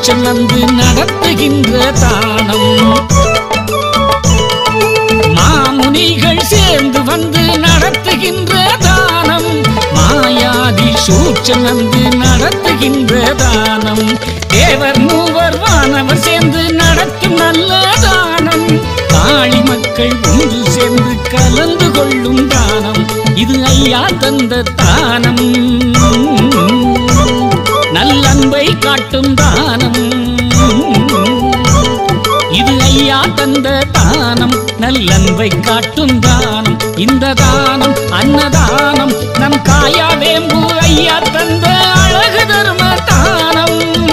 சூட்சம் வந்து நடத்துகின்ற தானம் மாமுனிகள் சேர்ந்து வந்து நடத்துகின்ற தானம் மாயாதி சூட்சம் வந்து நடத்துகின்ற தானம் தேவர் மூவர் வானவர் சேர்ந்து நடத்தும் நல்ல தானம் காளி மக்கள் ஒன்று சேர்ந்து கலந்து கொள்ளும் தானம் இது ஐயா தந்த தானம் நல்லன்பை காட்டும் தானம் இது ஐயா தந்த தானம் நல்லன்பை காட்டும் தானம் இந்த தானம் அன்னதானம் நம் காயா வேம்பு ஐயா தந்த அழகு தர்ம தானம்